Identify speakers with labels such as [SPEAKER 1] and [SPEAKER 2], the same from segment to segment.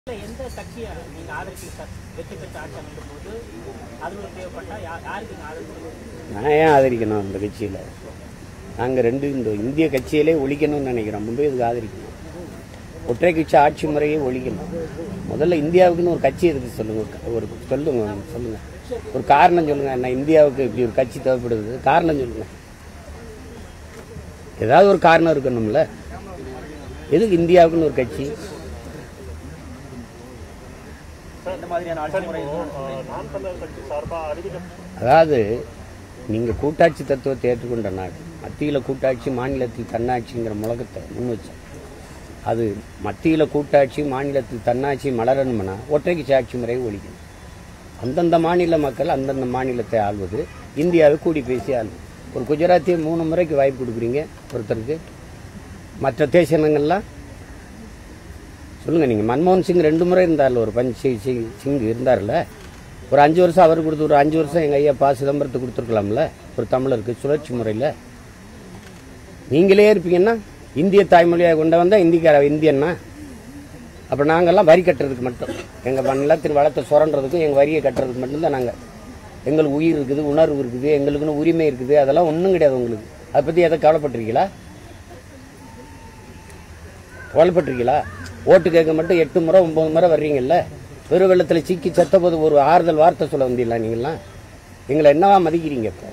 [SPEAKER 1] இல்ல, எந்த கட்சியை நீங்க ஆதரிச்சு வெற்றி பெற்று ஆட்சி அமைக்கும் போது அதுல தேவைப்பட்டா யா- யாருக்கு நீங்க ஆதரிச்சு
[SPEAKER 2] நான் ஏன் ஆதரிக்கணும் அந்த கட்சியில் நாங்கள் ரெண்டு இந்த இந்திய கட்சியிலே ஒழிக்கணும்னு நினைக்கிறோம் முன்பே இதுக்கு ஆதரிக்கணும் ஒற்றை கட்சி ஆட்சி முறையை ஒழிக்கணும் முதல்ல இந்தியாவுக்குன்னு ஒரு கட்சி எதுக்கு சொல்லுங்க ஒரு சொல்லுங்க சொல்லுங்க ஒரு காரணம் சொல்லுங்க என்ன இந்தியாவுக்கு இப்படி ஒரு கட்சி தேவைப்படுது காரணம் சொல்லுங்க ஏதாவது ஒரு காரணம் இருக்கணும்ல எதுக்கு இந்தியாவுக்குன்னு ஒரு கட்சி
[SPEAKER 1] இந்த மாதிரியான ஆட்சி முறை
[SPEAKER 3] நாம் தமிழர் கட்சி சார்பாக அறிவிக்க
[SPEAKER 2] அதாவது நீங்கள் கூட்டாட்சி தத்துவத்தை ஏற்றுக்கொண்ட நாடு மத்தியில் கூட்டாட்சி மாநிலத்தில் தன்னாட்சிங்கிற முழக்கத்தை முன் வச்சோம் அது மத்தியில் கூட்டாட்சி மாநிலத்தில் தன்னாட்சி மலரணும்னா ஒற்றைக்கு ஆட்சி முறையை ஒழிக்கணும் அந்தந்த மாநில மக்கள் அந்தந்த மாநிலத்தை ஆள்வது இந்தியாவை கூடி பேசி ஆள்வது ஒரு குஜராத்தியை மூணு முறைக்கு வாய்ப்பு கொடுக்குறீங்க ஒருத்தருக்கு மற்ற தேசங்கள்லாம் சொல்லுங்க நீங்க மன்மோகன் சிங் ரெண்டு முறை இருந்தார்ல ஒரு பஞ்ச் சி- சி- சிங் இருந்தார்ல ஒரு அஞ்சு வருஷம் அவர் கொடுத்து ஒரு அஞ்சு வருஷம் எங்க ஐயா பா சிதம்பரத்துக்கு கொடுத்துருக்கலாம்ல ஒரு தமிழருக்கு சுழற்சி முறையில் நீங்களே இருப்பீங்கன்னா இந்திய தாய்மொழியாக கொண்டு வந்தால் இந்திக்கார இந்தியன்னா அப்போ நாங்கள்லாம் வரி கட்டுறதுக்கு மட்டும் எங்கள் நிலத்தின் வளத்தை சுரண்டுறதுக்கும் எங்கள் வரியை கட்டுறதுக்கு மட்டும்தான் நாங்கள் எங்களுக்கு உயிர் இருக்குது உணர்வு இருக்குது எங்களுக்குன்னு உரிமை இருக்குது அதெல்லாம் ஒன்றும் கிடையாது உங்களுக்கு அதை பற்றி எதை கவலைப்பட்டிருக்கீங்களா கவலைப்பட்டிருக்கீங்களா ஓட்டு கேட்க மட்டும் எட்டு முறை ஒன்பது முறை வர்றீங்கல்ல பெரு வெள்ளத்தில் சிக்கி செத்தபோது ஒரு ஆறுதல் வார்த்தை சொல்ல வந்தீங்களா நீங்களாம் எங்களை என்னவா மதிக்கிறீங்க இப்போ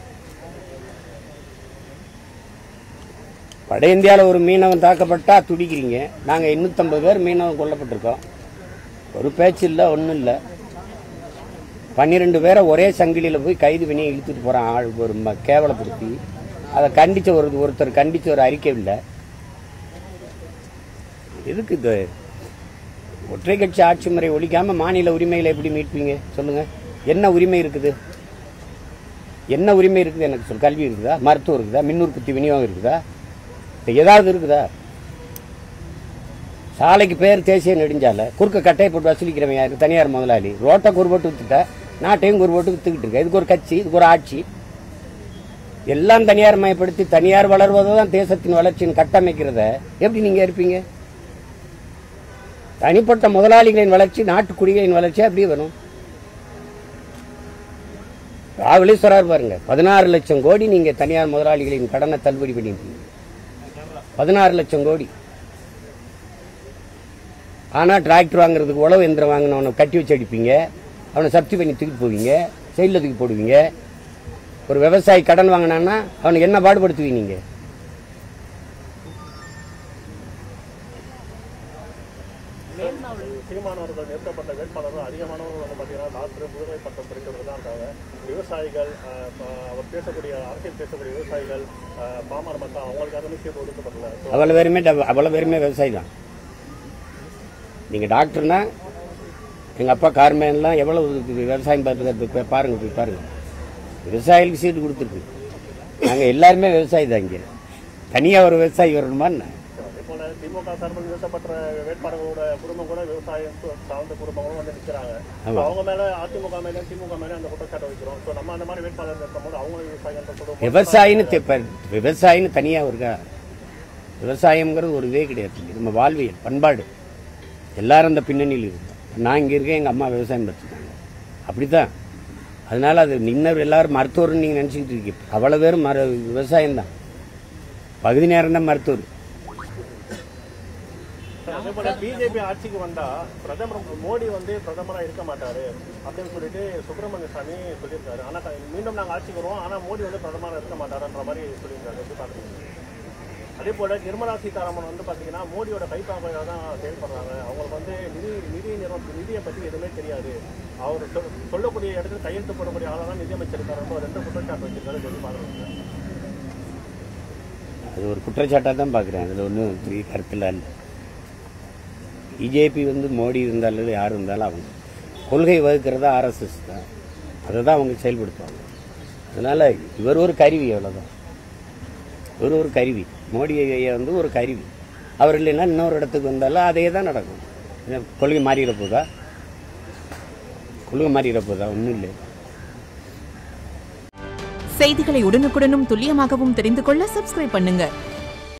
[SPEAKER 2] வட இந்தியாவில் ஒரு மீனவன் தாக்கப்பட்டா துடிக்கிறீங்க நாங்கள் எண்ணூற்றம்பது பேர் மீனவன் கொல்லப்பட்டிருக்கோம் ஒரு பேச்சு இல்லை ஒன்றும் இல்லை பன்னிரெண்டு பேரை ஒரே சங்கிலியில் போய் கைது பண்ணி இழுத்துட்டு போகிறான் ஆள் ஒரு ம- கேவலப்படுத்தி அதை கண்டிச்ச ஒரு ஒருத்தர் கண்டிச்ச ஒரு அறிக்கை இல்லை எதுக்கு இது ஒற்றை கட்சி ஆட்சி முறை ஒழிக்காம மாநில உரிமைகளை எப்படி மீட்பீங்க சொல்லுங்க என்ன உரிமை இருக்குது என்ன உரிமை இருக்குது எனக்கு சொல் கல்வி இருக்குதா மருத்துவம் இருக்குதா மின் உற்பத்தி விநியோகம் இருக்குதா இப்ப ஏதாவது இருக்குதா சாலைக்கு பேர் தேசிய நெடுஞ்சாலை குறுக்க கட்டையை போட்டு வசூலிக்கிறவன் யாரு தனியார் முதலாளி ரோட்டை குறுபோட்டு வித்துட்டா நாட்டையும் குறுபோட்டு வித்துக்கிட்டு இருக்க இதுக்கு ஒரு கட்சி இதுக்கு ஒரு ஆட்சி எல்லாம் தனியார் மயப்படுத்தி தனியார் வளர்வதுதான் தேசத்தின் வளர்ச்சியின் கட்டமைக்கிறத எப்படி நீங்க இருப்பீங்க தனிப்பட்ட முதலாளிகளின் வளர்ச்சி நாட்டுக்குடிகளின் வளர்ச்சி அப்படியே வரும் ராகுலே சொல்றாரு பாருங்க பதினாறு லட்சம் கோடி நீங்க தனியார் முதலாளிகளின் கடனை தள்ளுபடி பண்ணிருக்கீங்க பதினாறு லட்சம் கோடி ஆனா டிராக்டர் வாங்குறதுக்கு உழவு எந்திரம் வாங்கினவனை கட்டி வச்சு அடிப்பீங்க அவனை சப்தி பண்ணி தூக்கிட்டு போவீங்க செயலில் தூக்கி போடுவீங்க ஒரு விவசாயி கடன் வாங்கினான்னா அவனுக்கு என்ன பாடுபடுத்துவீங்க நீங்க
[SPEAKER 3] சீமானவர்கள் நிறுத்தப்பட்ட வேட்பாளர்கள் அதிகமானவர்கள் வந்து பார்த்தீங்கன்னா டாக்டர் முதுகலை பட்டம் படித்தவர்கள் தான் இருக்காங்க விவசாயிகள் ஆஹ், ஆஹ், அவர் பேசக்கூடிய அரசியல் பேசக்கூடிய விவசாயிகள் ஆஹ், பாமர மக்கள் அவங்களுக்கு எதுவுமே சீட்டு ஒதுக்கப்படல So,
[SPEAKER 2] அவ்வளோ பேருமே டப- அவ்வளோ பேருமே விவசாயி தான் நீங்கள் டாக்டர்னா எங்கள் அப்பா கார்மேன்லாம் எவ்வளோ விவசாயம் பார்த்துக்கிறது போய் பாருங்க போய் பாருங்க விவசாயிகளுக்கு சீட்டு கொடுத்துருக்கு நாங்கள் எல்லாருமே விவசாயி தான் இங்கே தனியாக ஒரு விவசாயி வரணுமா என்ன
[SPEAKER 3] அதே போல திமுக சார்பில் நிறுத்தப்பட்ட வேட்பாளர்களோட குடும்பம் கூட விவசாயம் சார்ந்த குடும்பங்களும் வந்து நிற்கிறாங்க
[SPEAKER 2] ஆமா.
[SPEAKER 3] அவங்க மேல அதிமுக மேல திமுக மேல அந்த குற்றச்சாட்டை வைக்கிறோம் ஸோ நம்ம அந்த மாதிரி வேட்பாளர் நிறுத்தும் போது அவங்களும் விவசாயிகள் சொல்லுவோம்
[SPEAKER 2] விவசாயின்னு தெ- இப்ப விவசாயின்னு தனியாக இருக்கா விவசாயம்ங்கிறது ஒரு இதே கிடையாது நம்ம வாழ்வியல் பண்பாடு எல்லாரும் அந்த பின்னணியில் இருக்கோம் நான் இங்கே இருக்கேன் எங்கள் அம்மா விவசாயம் பார்த்துருக்காங்க அப்படித்தான் அதனால அது இன்னும் எல்லாரும் மருத்துவர்னு நீங்கள் நினச்சிக்கிட்டு இருக்கீங்க அவ்வளோ பேரும் மர விவசாயம் தான் பகுதி நேரம் தான் மருத்துவர்
[SPEAKER 3] அதே போல பிஜேபி ஆட்சிக்கு வந்தா பிரதமர் மோடி வந்து பிரதமரா இருக்க மாட்டாரு அப்படின்னு சொல்லிட்டு சுப்பிரமணிய சாமி சொல்லியிருக்காரு ஆனா க- மீண்டும் நாங்க ஆட்சிக்கு வருவோம் ஆனா மோடி வந்து பிரதமரா இருக்க மாட்டாருன்ற மாதிரி சொல்லியிருக்காரு எப்படி பாக்குறீங்க அதே போல நிர்மலா சீதாராமன் வந்து பாத்தீங்கன்னா மோடியோட கைப்பாவையாக தான் செயல்படுறாங்க அவங்களுக்கு வந்து நிதி நிதி நிறுவன நிதியை பத்தி எதுவுமே தெரியாது அவர் சொல்- சொல்லக்கூடிய இடத்துல கையெழுத்து போடக்கூடிய ஆளா தான் நிதியமைச்சர் இருக்காரு ரெண்டு குற்றச்சாட்டு வச்சிருக்காரு சொல்லி பாக்குறீங்க
[SPEAKER 2] அது ஒரு குற்றச்சாட்டாக தான் பார்க்குறேன் அதில் ஒன்றும் பெரிய கருத்தில் இல்லை பிஜேபி வந்து மோடி இருந்தாலும் யார் இருந்தாலும் அவங்க கொள்கை வகுக்கிறதா ஆர்எஸ்எஸ் தான் அதை தான் அவங்க செயல்படுத்துவாங்க அதனால் இவர் ஒரு கருவி அவ்வளோதான் இவர் ஒரு கருவி மோடி ஐயா வந்து ஒரு கருவி அவர் இல்லைன்னா இன்னொரு இடத்துக்கு வந்தாலும் அதே தான் நடக்கும் என்ன, கொள்கை மாறிட போதா கொள்கை மாறிட போதா ஒன்றும் இல்லை
[SPEAKER 4] செய்திகளை உடனுக்குடனும் துல்லியமாகவும் தெரிந்து கொள்ள சப்ஸ்கிரைப் பண்ணுங்க